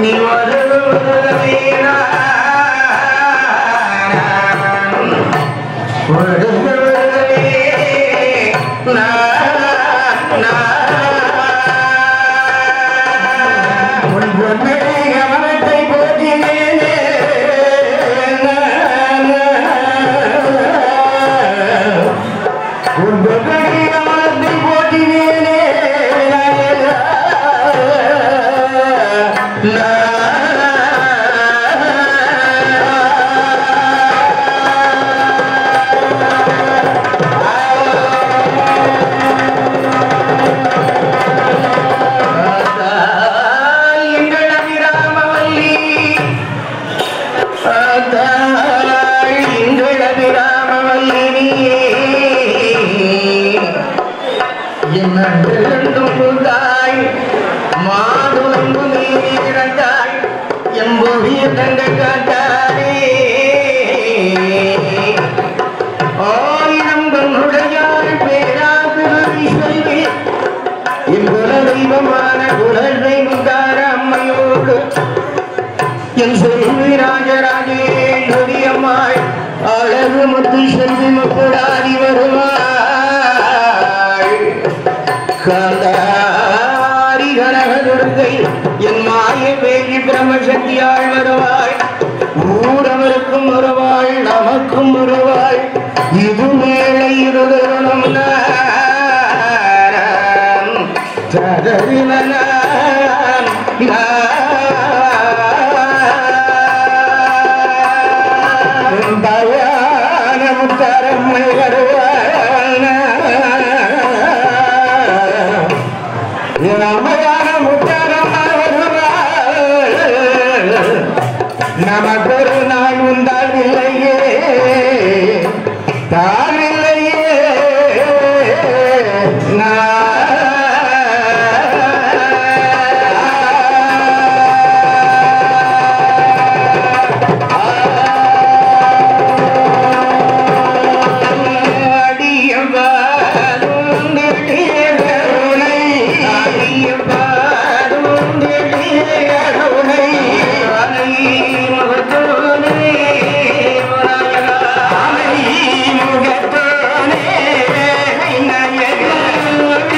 நீ வருவதே கவனத்தை போற்றினேனே உன் பெற்றடி கவனத்தை போற்றினேனே எங்கள் அபிராமவல்லி தாய் எங்கள் அபிராமவல்லி என்னும் தாய் மாதுளம்பு நீரந்தாய் எம்பொழிய தங்க காட்டாரே ஆயிரம் கண்ணுடையாள் பேராசிரி செல்வி என் குல தெய்வமான குலல் தெய்வந்தார அம்மையோடு என் செல்வி ராஜராஜேஸ்வரி அம்மாள் அழகு முத்து செல்வி முக்குடாதி வருவாள் காந்தாரி கனகதுர்கை என் மாய வேலி பிரம்மசக்தியாள் வருவாள் ஊரவருக்கும் வருவாள் நமக்கும் வருவாள் இது மேலே இருதருணம் தயான முத்தரம்மை வருவாள் நமயான முத்தரம்மை வருவாள் நமக்கொரு நாள் உண்டால் இல்லையே தான் இல்லையே முகத்தோனே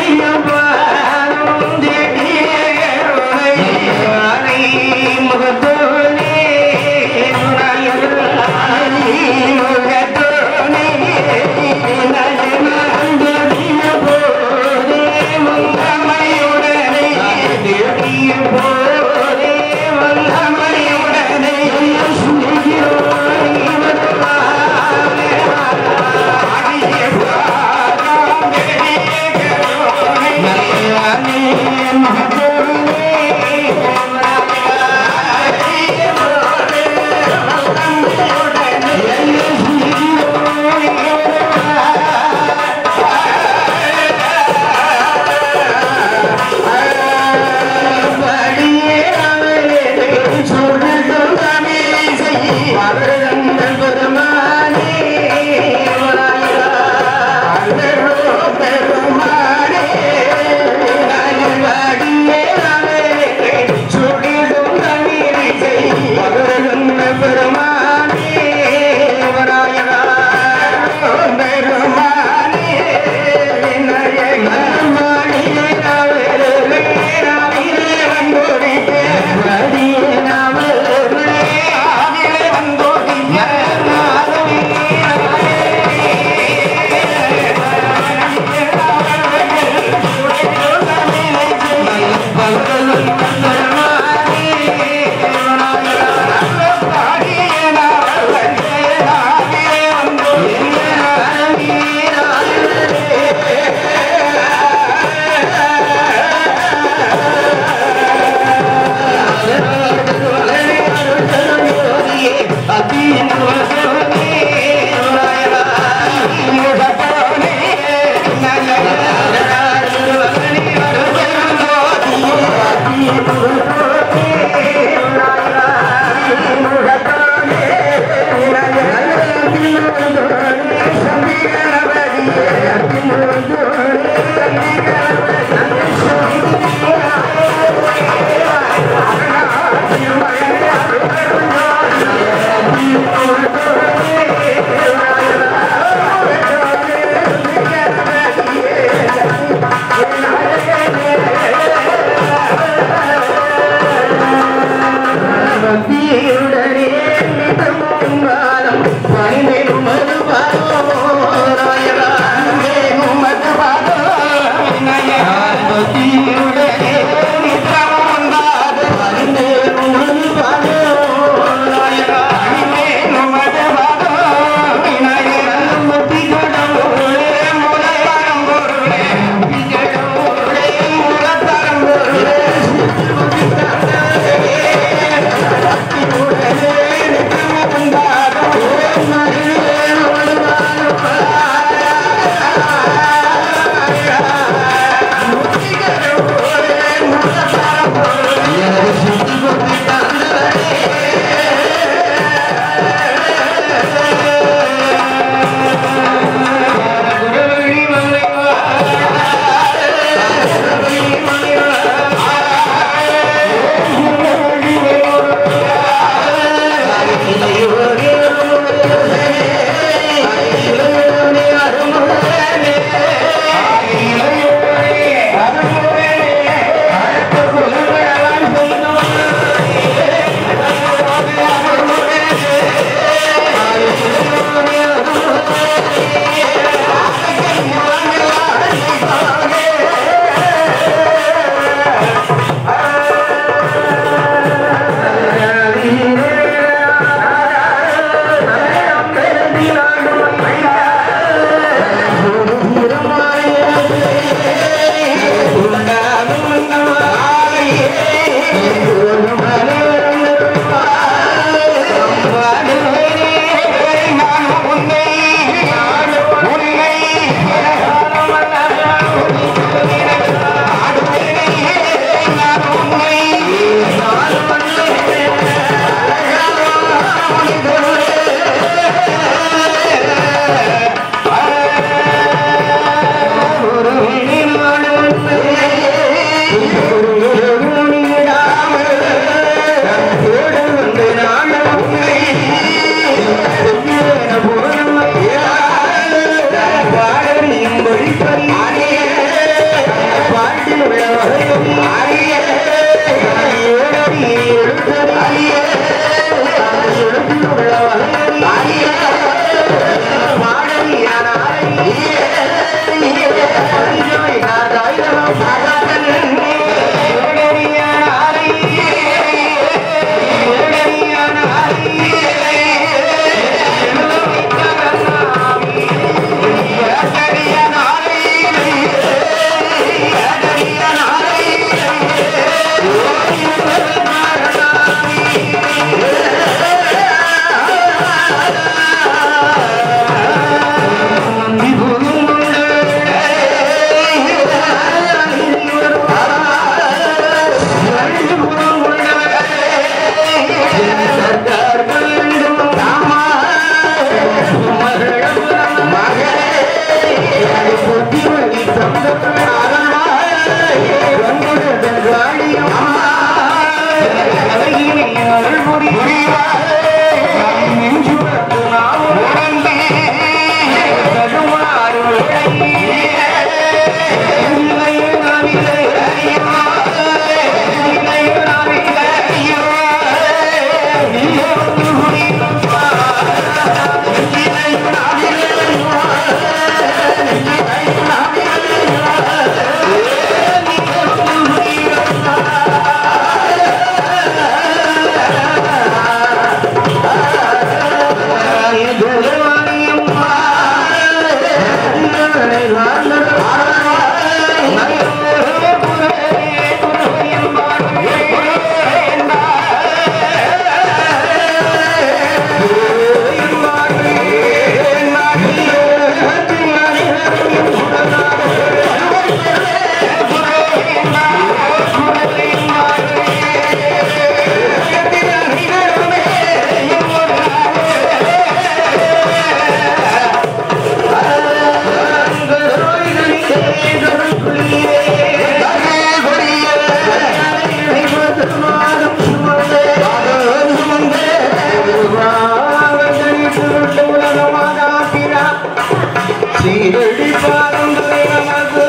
சீரடி பாருங்கள் நமது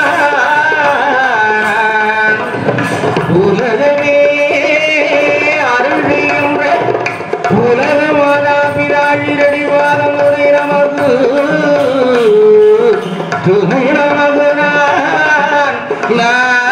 உலகமே அருள்கின்ற உலக மாதாபிராழிரடி பாதமுறை நமது துணை நமது நான்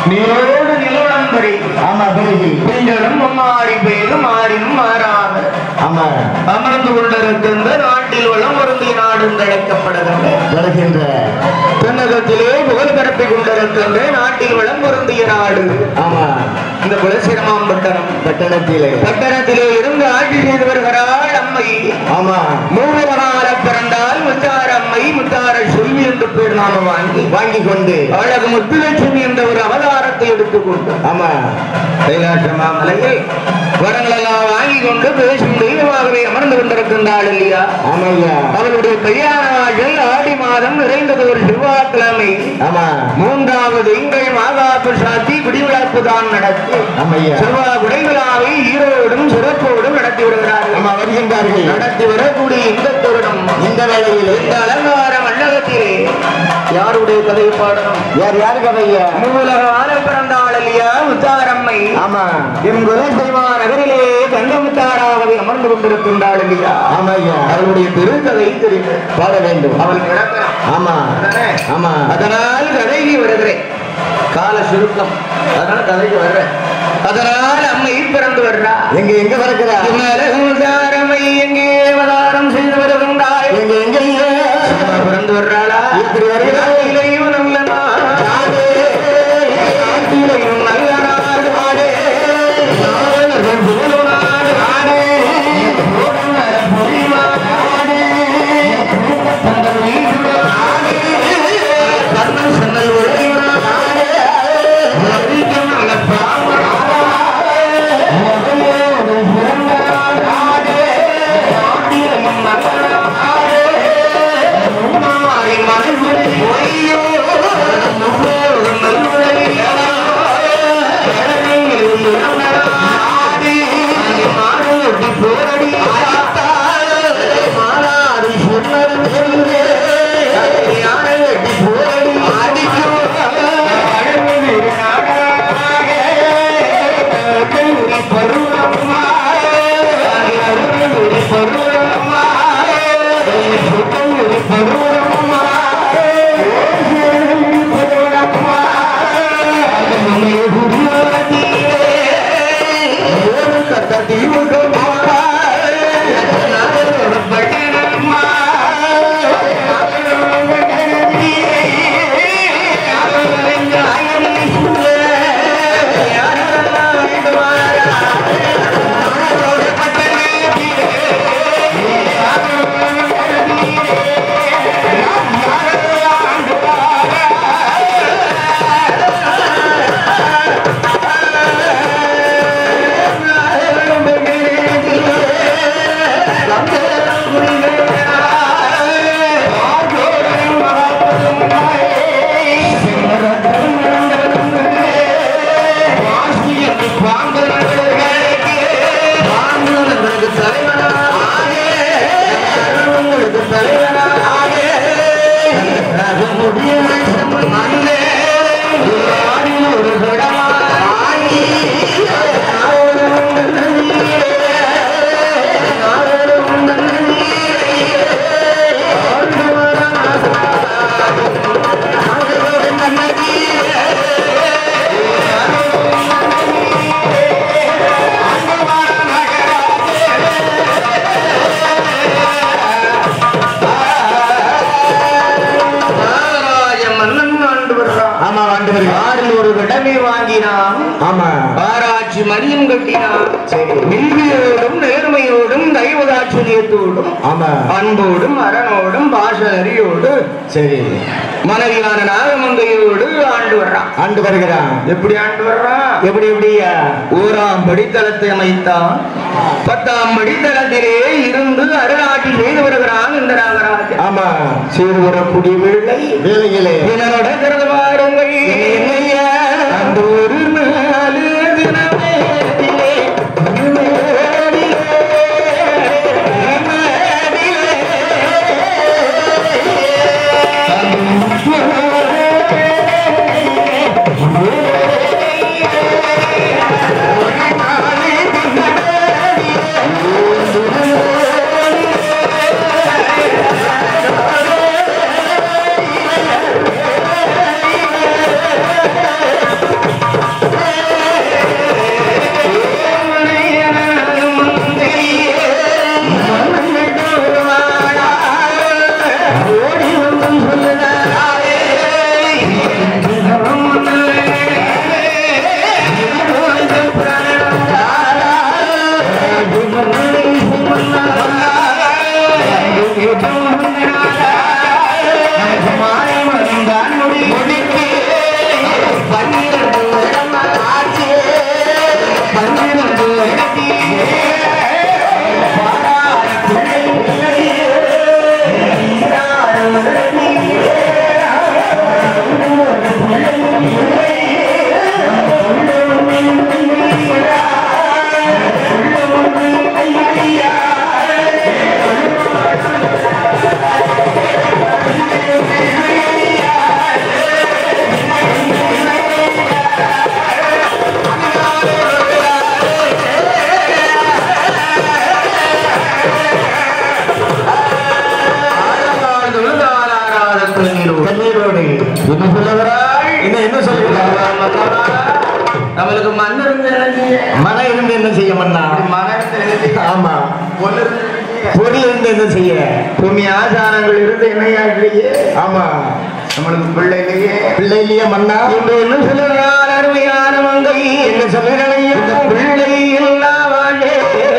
நீரோடு நிலவளம்பரி ஆமா பெருகி பெண்களும் மாறி பெய்து மாறினும் மாறாத ஆமா அமர்ந்து கொண்டிருக்கின்ற நாட்டில் வளம் பொருந்திய நாடு அழைக்கப்படுகின்ற வருகின்ற தென்னகத்திலே புகழ் பரப்பிக் கொண்டிருக்கின்ற நாட்டில் வளம் பொருந்திய நாடு ஆமா இந்த குலசிரமாம் பட்டணம் பட்டணத்திலே பட்டணத்திலே இருந்து ஆட்சி செய்து வருகிறாள் அம்மை ஆமா மூணு மகால பிறந்தால் முத்தார அம்மை முத்தார செல்வி என்று பேர் நாம வாங்கி வாங்கி கொண்டு அழகு முத்துலட்சுமி என்ற ஒரு அவதாரத்தை எடுத்துக்கொண்டு ஆமா கைலாசமா மலையில் வரங்களெல்லாம் வாங்கி கொண்டு பேசும் தெய்வமாகவே அமர்ந்து கொண்டிருக்கின்றாள் இல்லையா ஆமையா அவளுடைய கல்யாண நாட்கள் ஆடி மாதம் நிறைந்தது ஒரு செவ்வாய்க்கிழமை ஆமா மூன்றாவது திங்கள் மாகாப்பு சாத்தி குடிவிழாப்பு தான் நடத்தி ஆமையா செவ்வாய் குடைவிழாவை ஈரோடும் சிறப்போடும் நடத்தி விடுகிறார்கள் ஆமா வருகின்றார்கள் நடத்தி வரக்கூடிய இந்த தருணம் இந்த வேளையில் இந்த அலங்கார மண்டலத்திலே யாருடைய கதை பாடணும் யார் யாரு கதையா மூலக ஆல பிறந்தாள் இல்லையா முத்தாரம்மை ஆமா என் குலசைவா நகரிலே கண்டமுத்தாராகவே அமர்ந்து கொண்டிருக்கின்றாள் இல்லையா ஆமையா அவளுடைய பெருங்கதை தெரியும் பாட வேண்டும் அவள் கிடக்கிறான் ஆமா அதானே? ஆமா அதனால் கதைக்கு வருகிறேன் கால சுருக்கம் அதனால கதைக்கு வர்றேன் அதனால் அம்மை பிறந்து வர்றா எங்க எங்க பிறக்கிறா உதாரமை எங்கே அவதாரம் செய்து வருகின்றாய் எங்க எங்க பிறந்து வர்றாளா இப்படி வருகிறாள். நாட்டிலேயும் நல்ல நாடு. நாட்டிலேயும் நல்ல நாடு. நாடர்கள் புகழும் நாடு. புகழும் புரிமா நாடு. தங்கள் வீடு நாடு. கர்ணன் சன்னல் ஒழுகிற நாடு. மதிக்கும் நல்ல பாவ நாடு. முதலோடு பிறந்த நாடு. நாட்டிலேயும் நல்ல நாடு. மாறி மனசுரை பொய்யோ முகோடு நல்வழியா மாறி போரடி மாறாது சொன்னது சொல்லு யாரை வெட்டி போரடி அடிக்கும் அழகு நாடாக கல்லூரி பருவமா அருள்மொழி பருவமா கல்லூரி பருவமா பருவமா ஒரு கத்தி முகமா பட்டணமா நாகராஜ மன்னன் ஆண்டு வருகிறான் ஆமா ஆண்டு வருகிறார் ஆறில் ஒரு கடமை வாங்கினான் ஆமா ஆராய்ச்சி மதியம் கட்டினான் சரி நீதியோடும் நேர்மையோடும் தெய்வதாட்சியத்தோடும் ஆமா அன்போடும் அரணோடும் பாச நெறியோடு சரி மனைவியான நாகமங்கையோடு ஆண்டு வர்றான் ஆண்டு வருகிறான் எப்படி ஆண்டு வர்றான் எப்படி எப்படியா ஓராம் படித்தளத்தை அமைத்தான் பத்தாம் படித்தளத்திலே இருந்து அருளாட்சி செய்து வருகிறான் இந்த நாகராஜன் ஆமா செய்து வரக்கூடிய வேளை வேலையிலே இதனோட திறந்து பாருங்கள் என்னையா? அந்த ஒரு நாலு தினமேதிலே, தினமேதிலே, ஆ நம்மளுக்கு மண் இருந்து என்ன செய்ய மன இருந்து என்ன செய்ய மன்னா மன இருந்து என்ன செய்ய ஆமா பொண்ணு இருந்து என்ன செய்ய பொருள் இருந்து என்ன செய்ய பூமி ஆசாரங்கள் இருந்து என்னையா இல்லையே ஆமா நம்மளுக்கு பிள்ளை இல்லையே பிள்ளை இல்லையா மன்னா இன்று என்ன சொல்லுகிறார் அருமையான மங்கை என்ன சொல்லுகிறேன் இந்த பிள்ளை இல்லா வாழே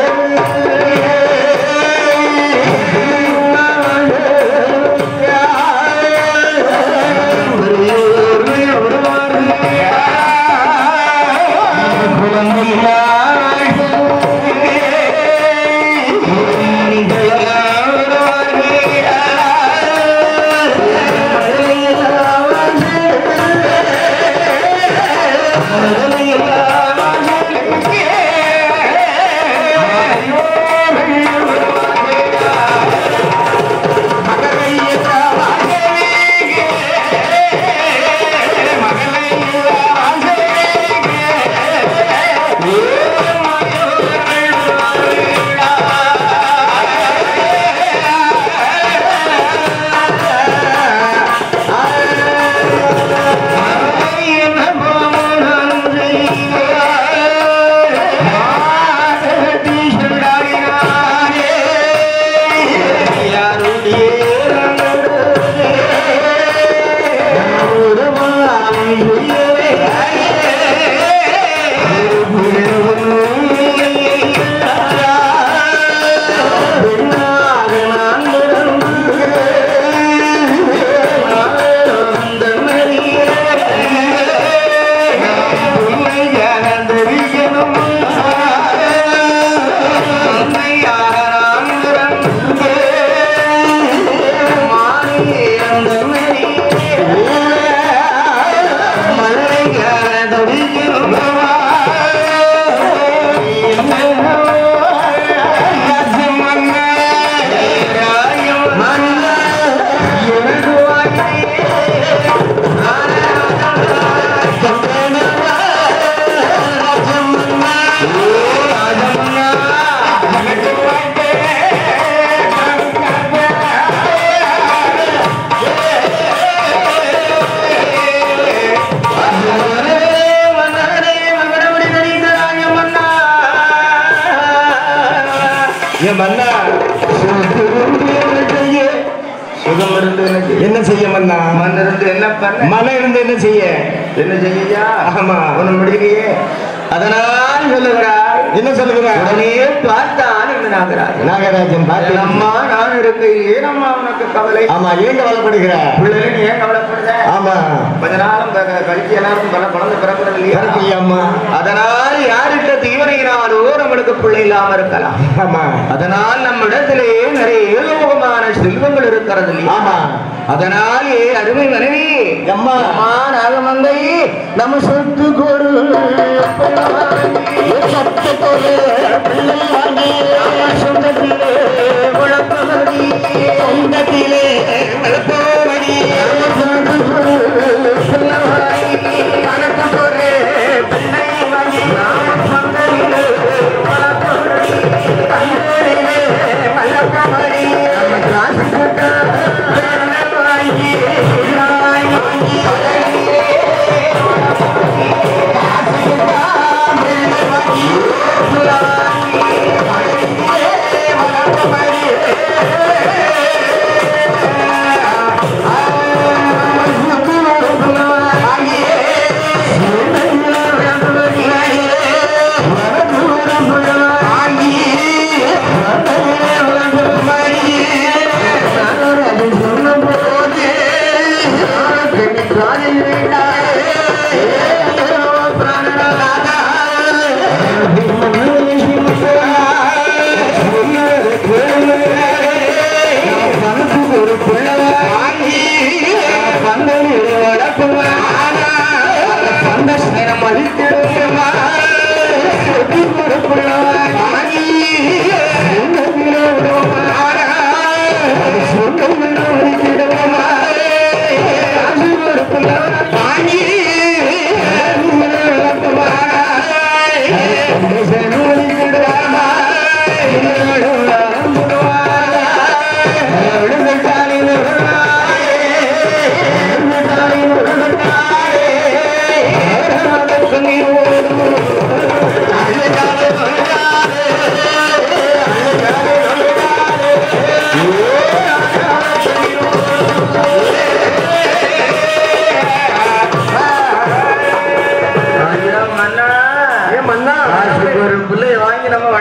ஏன் மன்னா சுகம் இருந்து என்ன செய்ய என்ன செய்ய மன்னா மண் இருந்து என்ன பண்ண மன இருந்து என்ன செய்ய என்ன செய்யா ஆமா. ஒண்ணும் முடியலையே அதனால் சொல்லுகிறார் என்ன சொல்லுகிறார் உடனே பார்த்தான் இந்த நாகராஜன் நாகராஜன் பார்த்து அம்மா நான் இருக்கையிலே நம்ம உனக்கு கவலை ஆமா ஏன் கவலைப்படுகிறார் பிள்ளைகள் நீ ஏன் கவலைப்படுற ஆமா கொஞ்ச நாளும் க- கழிச்சு எல்லாருக்கும் பல குழந்தை பிறக்கிறது கரெக்ட் இல்லையா அம்மா அதனால் யார்கிட்ட தீவிரையினாலோ நம்மளுக்கு பிள்ளை இல்லாம இருக்கலாம் ஆமா அதனால் நம்மிடத்திலே நிறைய யோகமான செல்வங்கள் இருக்கிறது இல்லையா ஆமா அதனால் ஏ அருமை மனைவி அம்மா அம்மா நாகமங்கை நம்ம சொத்து கொரு சத்தத்தோடு பிள்ளை வாங்கி நம்ம சொந்தத்திலே குழப்பமடி சொந்தத்திலே குழப்பமடி பிள்ளை வாங்கி நாம சொந்தத்திலே குழப்பமடி கண்களிலே மலக்கமடி நம்ம காசு கட்ட வாங்கி வாங்கி நீர்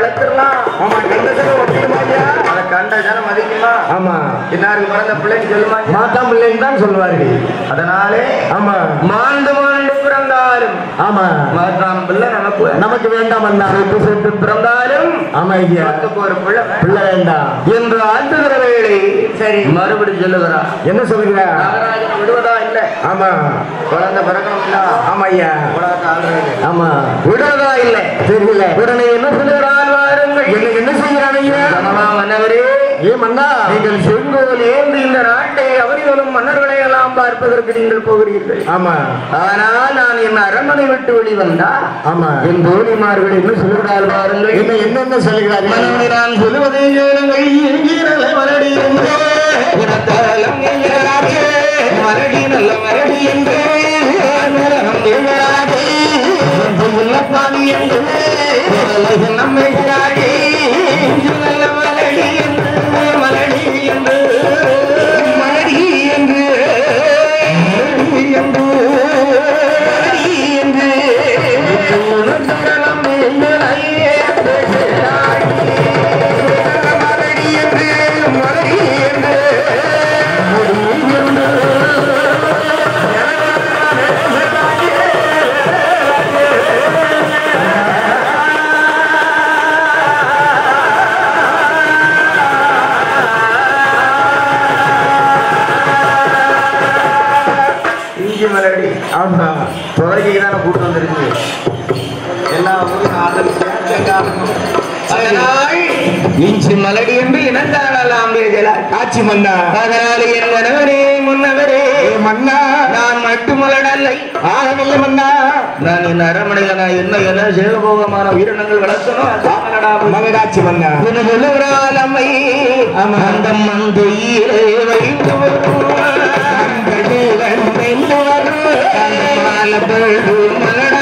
வளர்த்துடலாம் ஆமா கண்ட செலவு ஒட்டிடுமா ஐயா அதை கண்ட ஜனம் மதிக்குமா ஆமா இன்னாருக்கு பிறந்த பிள்ளைன்னு சொல்லுமா மாதா பிள்ளைன்னு தான் சொல்லுவார்கள் அதனாலே ஆமா மாண்டு மாண்டு பிறந்தாலும் ஆமா மாதாம் பிள்ளை நமக்கு வேண்டாம். நமக்கு வேண்டாம் அண்ணா சொத்து சொத்து பிறந்தாலும் ஆமா ஐயா நமக்கு ஒரு பிள்ளை வேண்டாம். பிள்ளை வேண்டாம் என்று ஆண்டுகிற வேளை சரி மறுபடி சொல்லுகிறார் என்ன சொல்லுகிறார் நாகராஜன் விடுவதா இல்ல ஆமா குழந்தை பிறக்கணும் இல்ல ஆமா ஐயா உலகத்தை ஆளுறது ஆமா விடுவதா இல்லை தெரியல உடனே என்ன சொல்லுகிறான் வாருங்கள் என்ன என்ன செய்கிறான் ஐயா கனவா மன்னவரே ஏ மன்னா நீங்கள் செங்கோல் ஏந்தி இந்த நாட்டை அவரிகளும் மன்னர்களை எல்லாம் பார்ப்பதற்கு நீங்கள் போகிறீர்கள் ஆமா ஆனால் நான் என் அரண்மனை விட்டு வெளிவந்தா ஆமா என் தோழிமார்கள் என்ன சொல்லுகிறாள் பாருங்கள் என்ன என்னென்ன சொல்லுகிறார் மனமே நான் சொல்லுவதை கேளுங்கள் என்கிறலை மலடி என்றே குணத்தாலம் என்கிறாரே மலடி நல்ல மலடி என்றே நரகம் என்கிறாரே முல்லப்பாணி என்று உலகில் நம்மைகிறாரே நல்ல மலடி என்று மலடி என்று மலடி என்று மலடி என்று மலடி என்று உணர்ந்தனம் எங்களையே பேசுகிறாய். மலடி என்று மலடி என்று மலடி என்று இஞ்சி மலடி ஆமா துவரைக்கு தானே கூட்டு வந்துருக்கு எல்லா ஊரும் ஆதரிச்சு அதனால் இஞ்சி மலடி என்று இனந்தாழலாம் பேசலாம் காட்சி மன்னா அதனால் என் கணவரே முன்னவரே ஏ மன்னா நான் மட்டுமலடல்லை ஆகவில்லை மன்னா நான் என் அரமனையில நான் என்ன என சேகபோகமான உயிரினங்கள் வளர்த்தனோ அது மகராட்சி மன்னா சொல்லுகிறாள் அம்மை ஆமா. அந்த மந்தையிலே வைத்து வரும். அந்த மாலப்பழு மலட